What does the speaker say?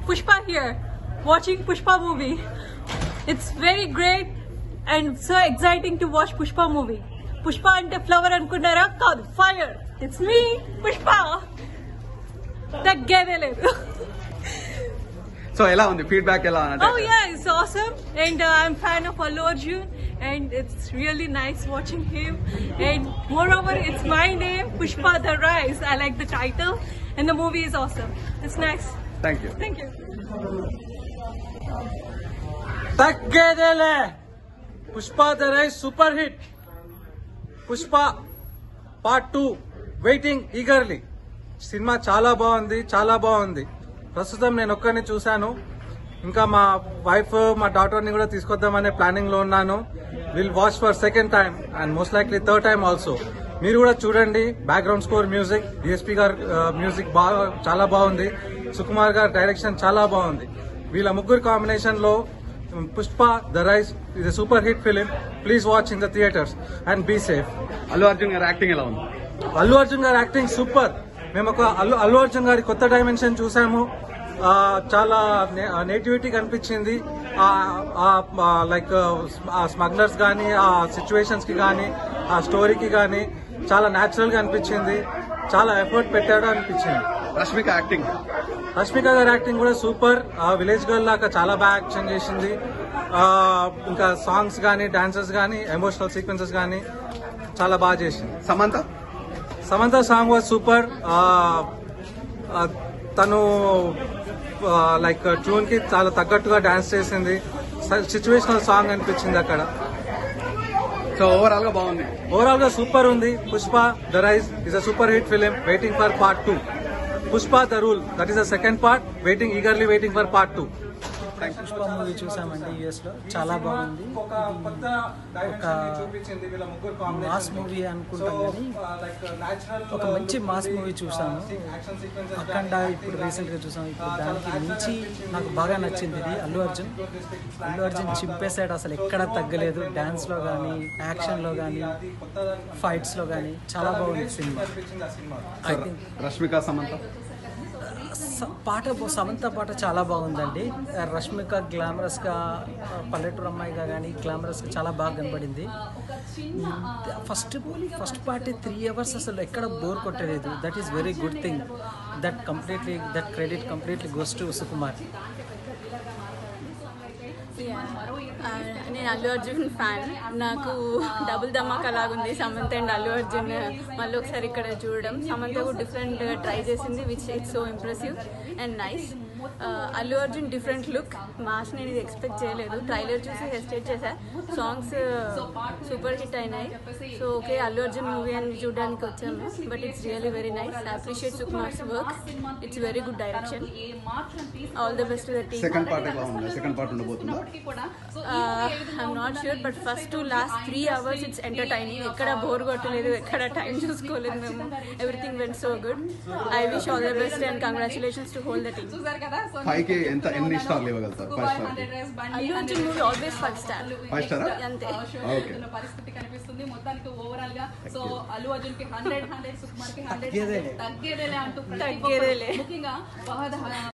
Pushpa here, watching Pushpa movie. It's very great and so exciting to watch Pushpa movie. Pushpa ante flower అనుకున్నారా కాదు fire it's me Pushpa తగ్గేదే లేదు so ఎలా ఉంది feedback ఎలా Oh అంటే yeah, it's awesome, and uh, I'm fan of Allu Arjun, and it's really nice watching him. And moreover, it's my name, Pushpa the Rise. I like the title, and the movie is awesome. It's nice. Thank you Thank you. తగ్గేదేలే Pushpa the rise super hit Pushpa part two waiting eagerly సినిమా చాలా బాగుంది చాలా బాగుంది ప్రస్తుతం నేను ఒక్కరిని చూశాను ఇంకా మా వైఫ్ మా డాటర్ ని కూడా తీసుకొద్దామనే ప్లానింగ్ లో ఉన్నాను will watch for second time and most likely third time also మీరు కూడా చూడండి background score music DSP garu music బాగా చాలా బాగుంది సుకుమార్ గారి డైరెక్షన్ చాలా బాగుంది వీళ్ళ ముగ్గురు కాంబినేషన్ లో పుష్ప ద రైస్ ఇది super hit film please watch in the theatres and be safe Allu Arjun గారి యాక్టింగ్ ఎలా ఉంది అల్లు అర్జున్ గారి యాక్టింగ్ సూపర్ మేము ఒక అల్లు అల్లు అర్జున్ గారి కొత్త డైమెన్షన్ చూసాము ఆ, చాలా నేటివిటీ కనిపించింది లైక్ ఆ స్మగ్లర్స్ కానీ ఆ సిచ్యువేషన్స్ కి కానీ ఆ స్టోరీకి కానీ చాలా న్యాచురల్ గా అనిపించింది చాలా ఎఫర్ట్ పెట్టాడు అనిపించింది రష్మిక యాక్టింగ్ రష్మిక గారి యాక్టింగ్ కూడా సూపర్ విలేజ్ గర్ల్ లాగా చాలా బాగా యాక్షన్ చేసింది ఆ, ఇంకా సాంగ్స్ కానీ డాన్సెస్ కానీ ఎమోషనల్ సీక్వెన్సెస్ కానీ చాలా బాగా చేసింది Samantha Samantha song was super తను లైక్ ట్యూన్ కి చాలా తగ్గట్టుగా డాన్స్ చేసింది సిచ్యువేషనల్ సాంగ్ అనిపించింది అక్కడ సో ఓవరాల్ గా బాగుంది ఓవరాల్ గా సూపర్ ఉంది Pushpa the rise is a super hit film waiting for part two Pushpa the rule that is the second part waiting eagerly waiting for part two Pushpa movie చూసామండి US లో చాలా బాగుంది ఒక కొత్త dimension ని చూపించింది వీళ్ళ ముగ్గురు మాస్ మూవీ అనుకుంటాం కానీ ఒక మంచి మాస్ మూవీ చూసాము అఖండ ఇప్పుడు రీసెంట్ గా చూసాం ఇప్పుడు దానికి మించి నాకు బాగా నచ్చింది ఇది అల్లు అర్జున్ అల్లు అర్జున్ చింపేశాడు అసలు ఎక్కడ తగ్గలేదు డాన్స్ లో కానీ యాక్షన్ లో కానీ ఫైట్స్ లో కానీ చాలా బాగుంది సినిమా ఐ థింక్ రష్మిక సమంత స- పాట బా- సమంత పాట చాలా బాగుందండి రష్మిక గ్లామరస్గా పల్లెటూరు అమ్మాయిగా కానీ గ్లామరస్గా చాలా బాగా కనబడింది first first party three hours అసలు ఎక్కడ బోర్ కొట్టలేదు that is very good thing that completely that credit completely goes to Sukumar ఆ, నేను అల్లు అర్జున్ ఫ్యాన్ నాకు డబుల్ ధమాకా లాగుంది సమంత అండ్ అల్లు అర్జున్ మళ్ళీ ఒకసారి ఇక్కడ చూడడం సమంత కూడా డిఫరెంట్ ట్రై చేసింది which it's so impressive and nice Allu Arjun different look mass నేను ఇది ఎక్స్పెక్ట్ చేయలేదు ట్రైలర్ చూసి హెస్టేట్ చేశా సాంగ్స్ సూపర్ హిట్ అయినాయి so okay Allu Arjun movie అని చూడడానికి వచ్చాము but it's really very nice appreciate Sukumar's work it's very good direction all the best the team second part ఎలా ఉంది సెకండ్ పార్ట్ ఉండబోతుందా I'm not sure but first to last three hours it's entertaining ఎక్కడ bore కొట్టలేదు ఎక్కడ time చూసుకోలేదు మేము everything went so good I wish all the best and congratulations to whole the team five కి ఎంత ఎన్ని స్టార్లు ఇవ్వగలుగుతారు five star Allu Arjun movie always five star five స్టారా అంతే ఓకే పరిస్థితి కనిపిస్తుంది మొత్తానికి ఓవరాల్ గా సో అల్లు అర్జున్ కి హండ్రెడ్ హండ్రెడ్ సుకుమార్ కి హండ్రెడ్ తగ్గేదేలే. తగ్గేదేలే అంటూ తగ్గేదేలే. ముఖ్యంగా ఫహద్